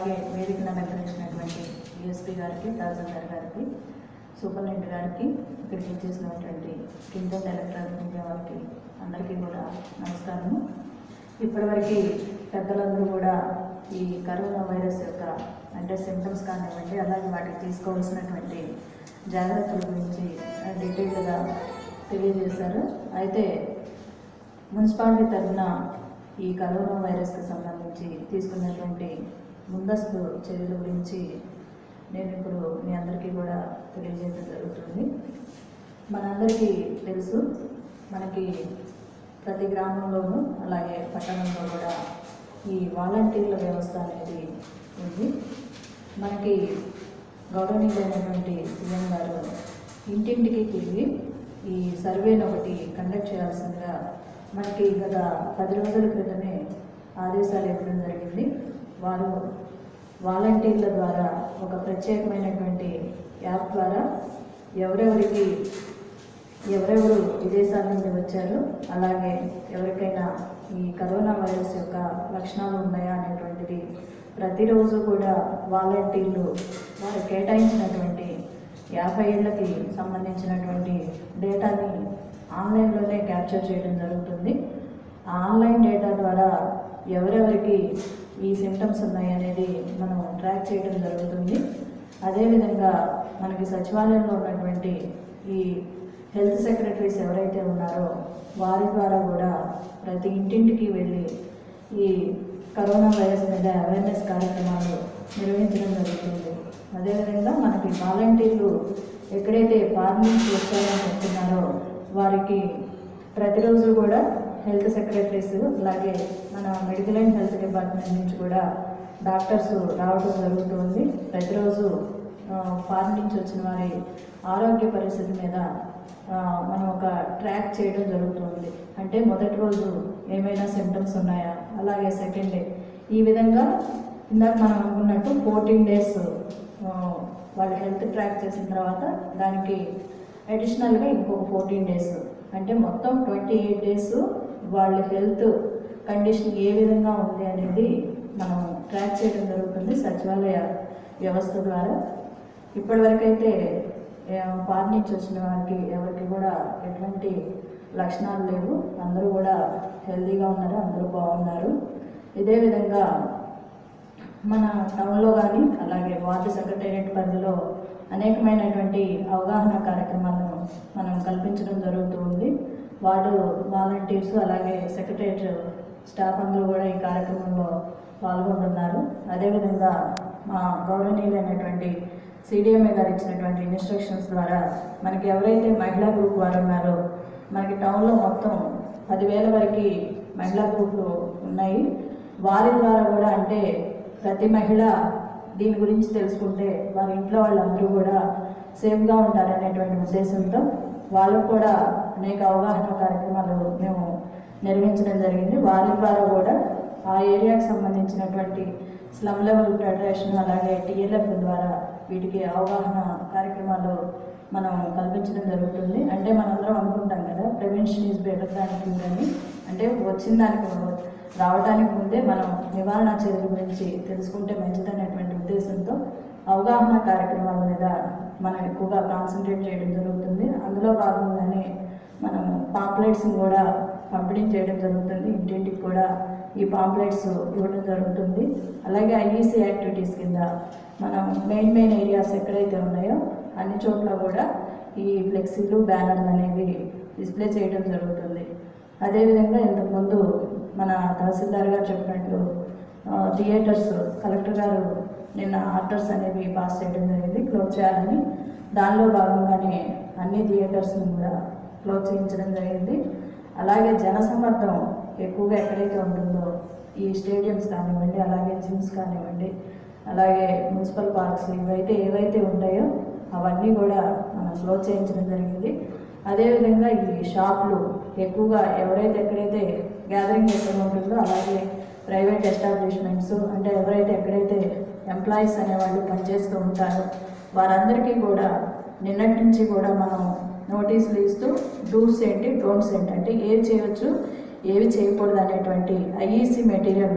అలాగే వేదికను అలంకరించినటువంటి డిఎస్పీ గారికి తహసీల్దార్ గారికి సూపరింటెండెంట్ గారికి ఇక్కడికి వచ్చేసినటువంటి కింద ఎలక్ట్రానిక్ మీడియా వారికి అందరికీ కూడా నమస్కారము ఇప్పటివరకు పెద్దలందరూ కూడా ఈ కరోనా వైరస్ యొక్క అంటే సిమ్టమ్స్ కానివ్వండి అలాగే వాటికి తీసుకోవాల్సినటువంటి జాగ్రత్తల గురించి డీటెయిల్గా తెలియజేశారు అయితే మున్సిపాలిటీ తరఫున ఈ కరోనా వైరస్కి సంబంధించి తీసుకున్నటువంటి ముందస్తు చర్యల గురించి నేను ఇప్పుడు మీ అందరికీ కూడా తెలియజేయడం జరుగుతుంది మనందరికీ తెలుసు మనకి ప్రతి గ్రామంలోనూ అలాగే పట్టణంలో కూడా ఈ వాలంటీర్ల వ్యవస్థ అనేది ఉంది మనకి గౌరవనీయులైనటువంటి సీఎం గారు ఇంటింటికి తిరిగి ఈ సర్వేను ఒకటి కండక్ట్ చేయాల్సిందిగా మనకి గత పది రోజుల క్రితమే ఆదేశాలు ఇవ్వడం జరిగింది వారు వాలంటీర్ల ద్వారా ఒక ప్రత్యేకమైనటువంటి యాప్ ద్వారా ఎవరెవరికి ఎవరెవరు విదేశాల నుండి వచ్చారు అలాగే ఎవరికైనా ఈ కరోనా వైరస్ యొక్క లక్షణాలు ఉన్నాయా అనేటువంటిది ప్రతిరోజు కూడా వాలంటీర్లు వారు కేటాయించినటువంటి యాభై ఏళ్ళకి సంబంధించినటువంటి డేటాని ఆన్లైన్లోనే క్యాప్చర్ చేయడం జరుగుతుంది ఆ ఆన్లైన్ డేటా ద్వారా ఎవరెవరికి ఈ సిమ్టమ్స్ ఉన్నాయి అనేది మనం ట్రాక్ చేయడం జరుగుతుంది అదేవిధంగా మనకి సచివాలయంలో ఉన్నటువంటి ఈ హెల్త్ సెక్రటరీస్ ఎవరైతే ఉన్నారో వారి ద్వారా కూడా ప్రతి ఇంటింటికి వెళ్ళి ఈ కరోనా వైరస్ మీద అవేర్నెస్ కార్యక్రమాలు నిర్వహించడం జరుగుతుంది అదేవిధంగా మనకి వాలంటీర్లు ఎక్కడైతే ఫార్మింగ్స్ వచ్చారని చెప్తున్నారో వారికి ప్రతిరోజు కూడా హెల్త్ సెక్రటరీస్ అలాగే మన మెడికల్ అండ్ హెల్త్ డిపార్ట్మెంట్ నుంచి కూడా డాక్టర్స్ రావడం జరుగుతుంది ప్రతిరోజు ఆ, ఫార్మ్ నుంచి వచ్చిన వారి ఆరోగ్య పరిస్థితి మీద ఆ, మనం ఒక ట్రాక్ చేయడం జరుగుతుంది అంటే మొదటి రోజు ఏమైనా సిమ్టమ్స్ ఉన్నాయా అలాగే సెకండ్ డే ఈ విధంగా ఇందాక మనం అనుకున్నట్టు ఫోర్టీన్ డేస్ వాళ్ళ హెల్త్ ట్రాక్ చేసిన తర్వాత దానికి అడిషనల్గా ఇంకొక ఫోర్టీన్ డేస్ అంటే మొత్తం ట్వంటీ ఎయిట్ డేస్ వాళ్ళ హెల్త్ కండిషన్ ఏ విధంగా ఉంది అనేది మనం ట్రాక్ చేయడం జరుగుతుంది సచివాలయ వ్యవస్థ ద్వారా ఇప్పటివరకైతే ఫార్ నుంచి వచ్చిన వారికి ఎవరికి కూడా ఎటువంటి లక్షణాలు లేవు అందరూ కూడా హెల్తీగా ఉన్నారు అందరూ బాగున్నారు ఇదే విధంగా మన టౌన్లో కానీ అలాగే వార్డు సెక్రటేరియట్ పరిధిలో అనేకమైనటువంటి అవగాహన కార్యక్రమాలను మనం కల్పించడం జరుగుతూ ఉంది వార్డు వాలంటీర్స్ అలాగే సెక్రటేరియట్ స్టాఫ్ అందరూ కూడా ఈ కార్యక్రమంలో పాల్గొంటున్నారు అదేవిధంగా మా గౌరవనీయులైనటువంటి సిడిఎంఏ గారు ఇచ్చినటువంటి ఇన్స్ట్రక్షన్స్ ద్వారా మనకి ఎవరైతే మహిళా గ్రూప్ వారు ఉన్నారో మనకి టౌన్లో మొత్తం పదివేల వరకు మహిళా గ్రూపులు ఉన్నాయి వారి ద్వారా కూడా అంటే ప్రతి మహిళ దీని గురించి తెలుసుకుంటే వారి ఇంట్లో వాళ్ళందరూ కూడా సేఫ్గా ఉంటారనేటువంటి ఉద్దేశంతో వాళ్ళకు కూడా అనేక అవగాహన కార్యక్రమాలు మేము నిర్వహించడం జరిగింది వారి ద్వారా కూడా ఆ ఏరియాకి సంబంధించినటువంటి స్లమ్ లెవెల్ ఫెడరేషన్ అలాగే టీఎల్ఎఫ్ ద్వారా వీటికి అవగాహన కార్యక్రమాలు మనం కల్పించడం జరుగుతుంది అంటే మనందరం అనుకుంటాం కదా prevention is better than cure అని అంటే వచ్చిన దానికి రావడానికి ముందే మనం నివారణ చర్యల గురించి తెలుసుకుంటే మంచిదనేటువంటి ఉద్దేశంతో అవగాహన కార్యక్రమాల మీద మనం ఎక్కువగా కాన్సన్ట్రేట్ చేయడం జరుగుతుంది అందులో భాగంగానే మనం పాంప్లెట్స్ని కూడా పంపిణీ చేయడం జరుగుతుంది ఇంటింటికి కూడా ఈ పాంప్లెట్స్ ఇవ్వడం జరుగుతుంది అలాగే ఐఈసీ యాక్టివిటీస్ కింద మనం మెయిన్ మెయిన్ ఏరియాస్ ఎక్కడైతే ఉన్నాయో అన్ని చోట్ల కూడా ఈ ఫ్లెక్సీలు బ్యానర్లు అనేవి డిస్ప్లే చేయడం జరుగుతుంది అదేవిధంగా ఇంతకుముందు మన తహసీల్దార్ గారు చెప్పినట్లు ఆ, థియేటర్స్ కలెక్టర్ గారు నిన్న ఆర్డర్స్ అనేవి పాస్ చేయడం జరిగింది క్లోజ్ చేయాలని దానిలో భాగంగానే అన్ని థియేటర్స్ని కూడా క్లోజ్ చేయించడం జరిగింది అలాగే జనసమ్మర్దం ఎక్కువగా ఎక్కడైతే ఉంటుందో ఈ స్టేడియంస్ కానివ్వండి అలాగే జిమ్స్ కానివ్వండి అలాగే మున్సిపల్ పార్క్స్ ఇవైతే ఏవైతే ఉంటాయో అవన్నీ కూడా మనం క్లోజ్ చేయించడం జరిగింది అదేవిధంగా ఈ షాపులు ఎక్కువగా ఎవరైతే ఎక్కడైతే గ్యాదరింగ్ ఎక్కడ ఉంటుందో అలాగే ప్రైవేట్ ఎస్టాబ్లిష్మెంట్స్ అంటే ఎవరైతే ఎక్కడైతే ఎంప్లాయీస్ అనేవాళ్ళు పనిచేస్తూ ఉంటారో వారందరికీ కూడా నిన్నటి నుంచి కూడా మనం నోటీసులు ఇస్తూ డూస్ ఏంటి డోంట్స్ ఏంటి అంటే ఏవి చేయవచ్చు ఏవి చేయకూడదు అనేటువంటి ఐఈసీ మెటీరియల్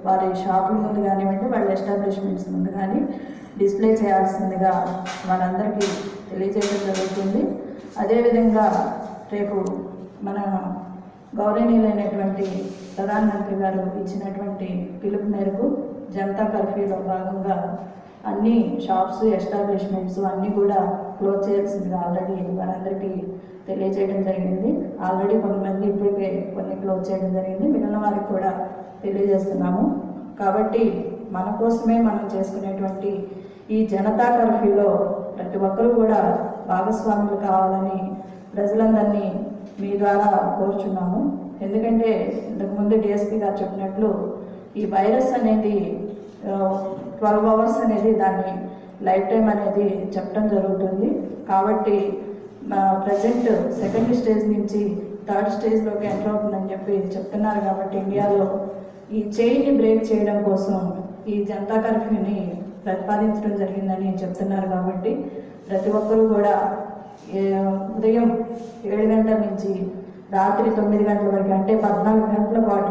వారి షాపుల ముందు కానివ్వండి వాళ్ళ ఎస్టాబ్లిష్మెంట్స్ ముందు కానీ డిస్ప్లే చేయాల్సిందిగా వారందరికీ తెలియజేయడం జరుగుతుంది అదేవిధంగా రేపు మన గౌరవనీయులైనటువంటి ప్రధానమంత్రి గారు ఇచ్చినటువంటి పిలుపు మేరకు జనతా కర్ఫ్యూలో భాగంగా అన్ని షాప్స్ ఎస్టాబ్లిష్మెంట్స్ అన్నీ కూడా క్లోజ్ చేయాల్సిందిగా ఆల్రెడీ వారందరికీ తెలియజేయడం జరిగింది ఆల్రెడీ కొంతమంది ఇప్పటికే కొన్ని క్లోజ్ చేయడం జరిగింది మిగిలిన వారికి కూడా తెలియజేస్తున్నాము కాబట్టి మన కోసమే మనం చేసుకునేటువంటి ఈ జనతా కర్ఫ్యూలో ప్రతి ఒక్కరూ కూడా భాగస్వాములు కావాలని ప్రజలందరినీ మీ ద్వారా కోరుచున్నాము ఎందుకంటే ఇంతకుముందు డిఎస్పీ గారు చెప్పినట్లు ఈ వైరస్ అనేది ట్వెల్వ్ అవర్స్ అనేది దాన్ని లైఫ్ టైం అనేది చెప్పడం జరుగుతుంది కాబట్టి ప్రజెంట్ సెకండ్ స్టేజ్ నుంచి థర్డ్ స్టేజ్లోకి ఎంటర్ అవుతుందని చెప్పి చెప్తున్నారు కాబట్టి ఇండియాలో ఈ చైన్ని బ్రేక్ చేయడం కోసం ఈ జనతా కర్ఫ్యూని ప్రతిపాదించడం జరిగిందని చెప్తున్నారు కాబట్టి ప్రతి ఒక్కరూ కూడా ఏ- ఉదయం ఏడు గంటల నుంచి రాత్రి తొమ్మిది గంటల వరకు అంటే పద్నాలుగు గంటల పాటు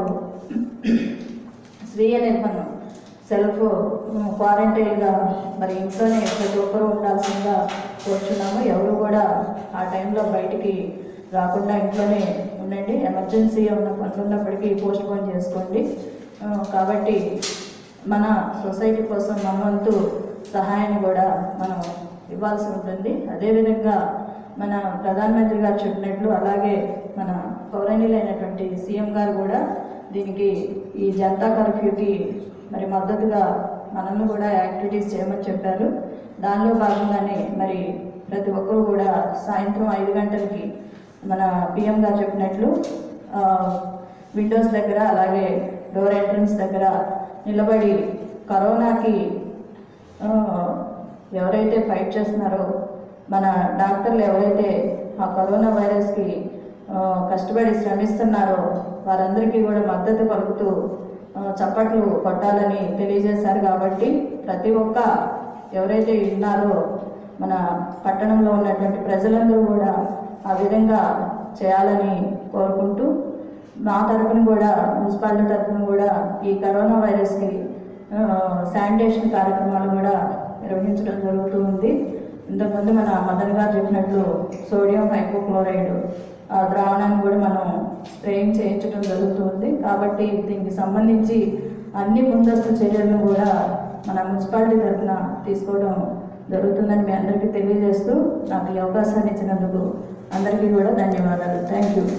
స్వీయ నిర్బంధం సెల్ఫ్ క్వారంటైన్గా మరి ఇంట్లోనే ప్రతి ఒక్కరూ ఉండాల్సిందిగా కోరుచున్నాము ఎవరు కూడా ఆ టైంలో బయటికి రాకుండా ఇంట్లోనే ఉండండి ఎమర్జెన్సీ ఉన్న పనులు ఉన్నప్పటికీ పోస్ట్ పోన్ చేసుకోండి ఆ, కాబట్టి మన సొసైటీ కోసం మన వంతు సహాయాన్ని కూడా మనం ఇవ్వాల్సి ఉంటుంది అదేవిధంగా మన ప్రధానమంత్రి గారు చెప్పినట్లు అలాగే మన పౌరణ్యులైనటువంటి సీఎం గారు కూడా దీనికి ఈ జనతా కర్ఫ్యూకి మరి మద్దతుగా మనల్ని కూడా యాక్టివిటీస్ చేయమని చెప్పారు దానిలో భాగంగానే మరి ప్రతి ఒక్కరు కూడా సాయంత్రం ఐదు గంటలకి మన పిఎం గారు చెప్పినట్లు ఆ, విండోస్ దగ్గర అలాగే డోర్ ఎంట్రన్స్ దగ్గర నిలబడి కరోనాకి ఆ, ఎవరైతే ఫైట్ చేస్తున్నారో మన డాక్టర్లు ఎవరైతే ఆ కరోనా వైరస్కి ఆ, కష్టపడి శ్రమిస్తున్నారో వారందరికీ కూడా మద్దతు పలుకుతూ ఆ, చప్పట్లు కొట్టాలని తెలియజేశారు కాబట్టి ప్రతి ఒక్క ఎవరైతే ఉన్నారో మన పట్టణంలో ఉన్నటువంటి ప్రజలందరూ కూడా ఆ విధంగా చేయాలని కోరుకుంటూ మా తరఫున కూడా మున్సిపాలిటీ తరఫున కూడా ఈ కరోనా వైరస్కి ఆ, శానిటేషన్ కార్యక్రమాలు కూడా నిర్వహించడం జరుగుతూ ఉంది ఇంతకుముందు మన మదన్ గారు చెప్పినట్లు సోడియం హైపోక్లోరైడ్ ఆ ద్రావణాన్ని కూడా మనం స్ప్రేయింగ్ చేయించడం జరుగుతుంది కాబట్టి దీనికి సంబంధించి అన్ని ముందస్తు చర్యలను కూడా మన మున్సిపాలిటీ తరఫున తీసుకోవడం జరుగుతుందని మీ అందరికీ తెలియజేస్తూ నాకు ఈ అవకాశాన్ని ఇచ్చినందుకు అందరికీ కూడా ధన్యవాదాలు థ్యాంక్ యూ